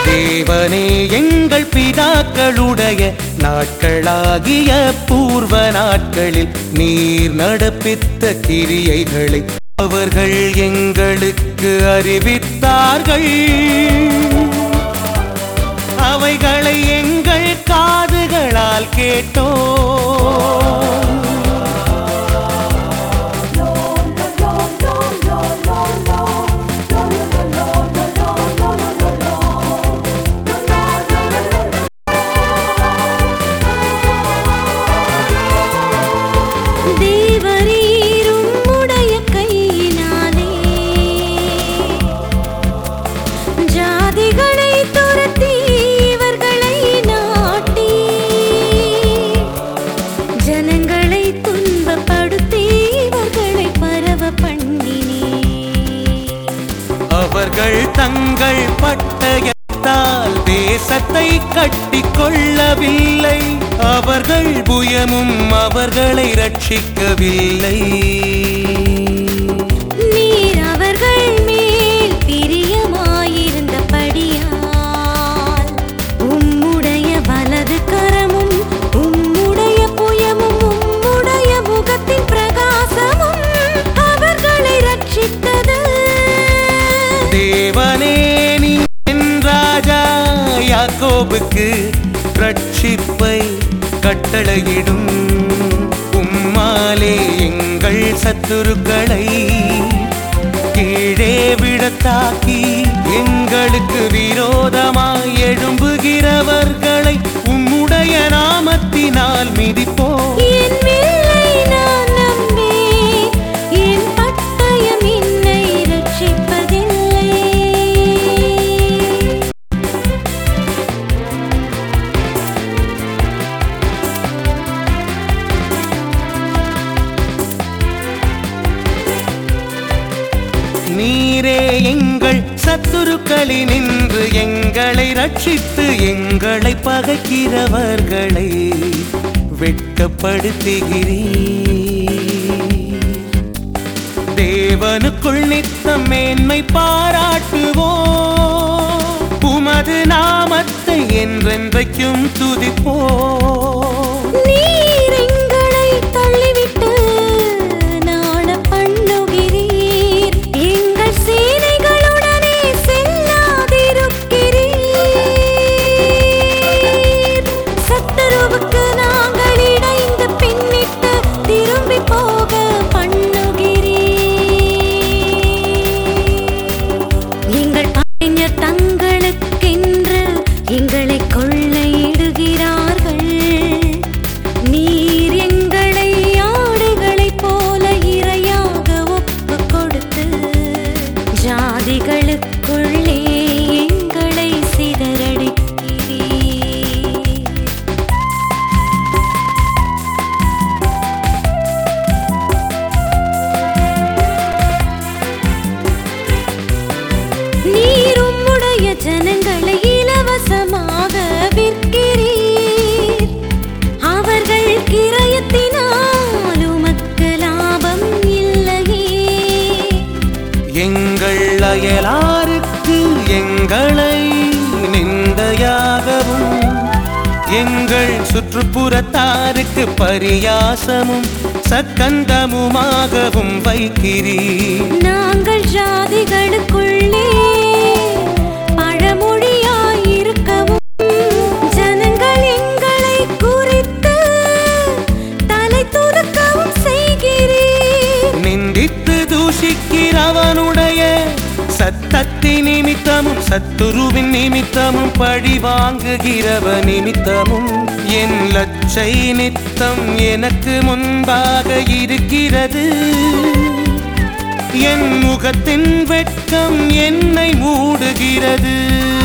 தேவனே எங்கள் பிதாக்களுடைய நாட்களாகிய பூர்வ நாட்களில் நீர் நடப்பித்த கிரியைகளை அவர்கள் எங்களுக்கு அறிவித்தார்கள் அவைகளை எங்கள் காதுகளால் கேட்டோம் தேவரீரும் உடைய கையினாலே ஜாதிகளை துரத்தி இவர்களை நாட்டி ஜனங்களை துன்பப்படுத்தி இவர்களை பரவ பண்ணினே அவர்கள் தங்கள் பட்டயத்தால் தேசத்தை கட்டிக் கொள்ளவில்லை அவர்கள் புயமும் அவர்களை ரட்சிக்கவில்லை நீர் அவர்கள் மேல் பிரியமாயிருந்தபடியால் உம்முடைய வலது கரமும் உம்முடைய புயமும் உம்முடைய முகத்தின் பிரகாசமும் அவர்களை ரட்சித்தது தேவனே நீ என் ராஜா யாக்கோபுக்கு ரட்சிப்பை கட்டளையிடும் உம்மாலே எங்கள் சத்துருக்களை கீழே விடத்தாக்கி எங்களுக்கு விரோதமாய் எழும்புகிறவர்களை உம்முடைய நாமத்தினால் மிதிப்போம் என் வில்லை நான் நம்பேன், என் பட்டயம் என்னை ரட்சிப்பதில்லை நீரே எங்கள் சத்துருக்களினின்று எங்களை ரட்சித்து எங்களை பகைக்கிறவர்களை வெட்கப்படுத்துகிறீர் தேவனுக்குள் நித்தம் மேன்மை பாராட்டுவோம் உமது நாமத்தை என்றென்றைக்கும் துதிப்போம் நீர் எங்களை தள்ளிவிட்டு நாட பண்ணுகிறீர் எங்கள் சேனைகளுடனே செல்லாதிருக்கிறீர் சத்துருவுக்கு நாங்கள் இணைந்து பின்னிட்டு திரும்பி போக பண்ணுகிறீர் எங்கள் பகைஞர் தங்களுக்கென்று எங்களை கொள்ளையிடுகிறார்கள் நீர் எங்களை ஆடுகளைப் போல இரையாக ஒப்புக் கொடுத்து ஜாதிகளுக்குள்ளே எங்களை சிதறடிக்கிறீர் நீர் உம்முடைய ஜனங்களை இலவசமாக விற்கிறீர் அவர்கள் கிரயத்தினால் உமக்கு லாபம் இல்லையே எங்கள் அயலாருக்கு எங்களை நிந்தையாகவும் எங்கள் சுற்றுப்புறத்தாருக்கு பரியாசமும் சக்கந்தமுமாகவும் வைக்கிறீர் நாங்கள் ஜாதிகளுக்குள்ளே பழமொழியாயிருக்கவும் ஜனங்கள் எங்களை குறித்து தலை துறக்கவும் செய்கிறீர் நிந்தித்து தூஷிக்கிறவனுடைய சத்தத்தின் நிமித்தமும் சத்துருவின் நிமித்தமும் பழி வாங்குகிறவ நிமித்தமும் என் லட்சை நித்தம் எனக்கு முன்பாக இருக்கிறது என் முகத்தின் வெட்கம் என்னை மூடுகிறது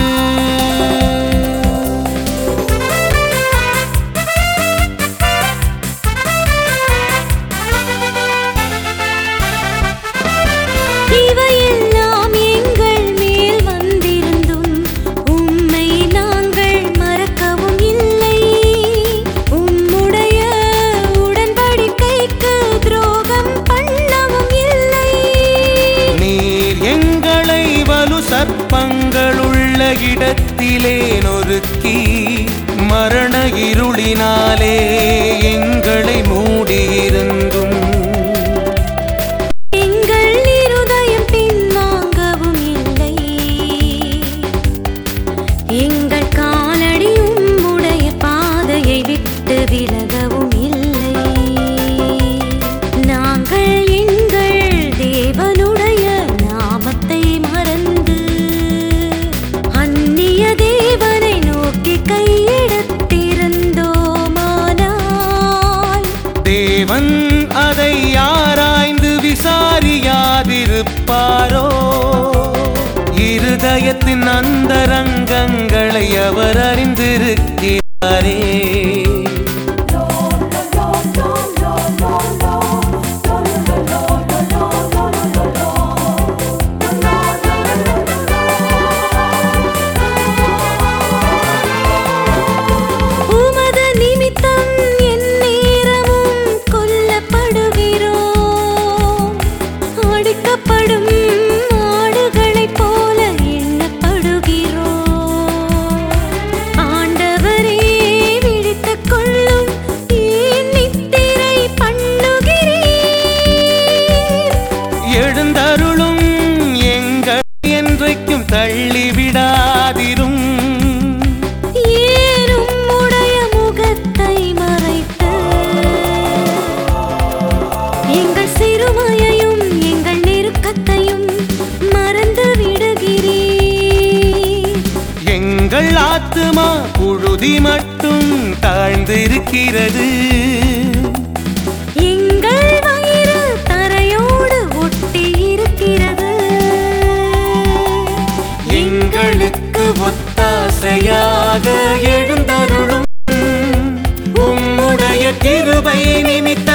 இவையெல்லாம் எங்கள் மேல் வந்திருந்தும் உம்மை நாங்கள் மறக்கவும் இல்லை உம்முடைய உடன்படிக்கைக்கு துரோகம் பண்ணவும் இல்லை நீர் எங்களை வலு சர்ப்பங்களுள்ள இடத்திலே நொறுக்கி மரண இருளினாலே எங்களை மூடியிருந்தும் எங்கள் இருதயம் பின்வாங்கவும் இல்லை எங்கள் காலடி உம்முடைய பாதையை விட்டு விலகவும் இல்லை நாங்கள் எங்கள் தேவனுடைய நாமத்தை மறந்து அந்நிய தேவனை நோக்கி கையெடுத்திருந்தோமானால் தேவன் அதை ஆராய்ந்து விசாரியாதிருப்பாரோ இருதயத்தின் அந்தரங்கங்களை அவர் அறிந்திருக்கிறாரே உமது நிமித்தம் என் நேரமும் கொல்லப்படுகிறோம் அடிக்கப்படும் ஆடுகளைப் போல எண்ணப்படுகிறோம் ஆண்டவரே விழித்துக் கொள்ளும் ஏன் நித்திரை பண்ணுகிறீர் எழுந்தருளும் எங்கள் என்றைக்கும் தள்ளிவிடாதிரும் ஏறும் உடைய முகத்தை மறைத்து எங்கள் சிறுமையையும் எங்கள் நெருக்கத்தையும் மறந்து விடுகிறீர் எங்கள் ஆத்துமா புழுதி மட்டும் தாழ்ந்திருக்கிறது எங்கள் வயிறு தரையோடு ஒட்டி இருக்கிறது எங்களுக்கு ஒத்தாசையாக எழுந்தருளும் உம்முடைய கிருபை நிமித்த